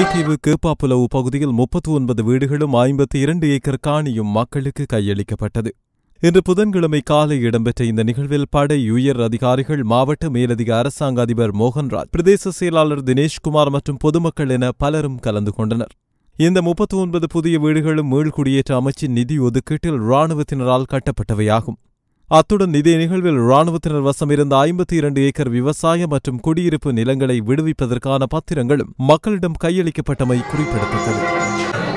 முல்லைத்தீவு கேப்பாப்புலவு பகுதியில் முப்பத்தி ஒன்பது வீடுகளும் ஐம்பத்தி இரண்டு ஏக்கர் காணியும் மக்களுக்கு கையளிக்கப்பட்டது இன்று புதன்கிழமை காலை இடம்பெற்ற இந்த நிகழ்வில் படை உயர் அதிகாரிகள் மாவட்ட மேலதிக அரசாங்க அதிபர் மோகன்ராஜ் பிரதேச செயலாளர் தினேஷ்குமார் மற்றும் பொதுமக்கள் என பலரும் கலந்து கொண்டனர் இந்த முப்பத்தி ஒன்பது புதிய வீடுகளும் மீள்குடியேற்ற அமைச்சின் நிதி ஒதுக்கீட்டில் இராணுவத்தினரால் கட்டப்பட்டவையாகும் அத்துடன் இதே நிகழ்வில் இராணுவத்தினர் வசம் இருந்த ஐம்பத்தி இரண்டு ஏக்கர் விவசாய மற்றும் குடியிருப்பு நிலங்களை விடுவிப்பதற்கான பத்திரங்களும் மக்களிடம் கையளிக்கப்பட்டமை குறிப்பிடத்தக்கது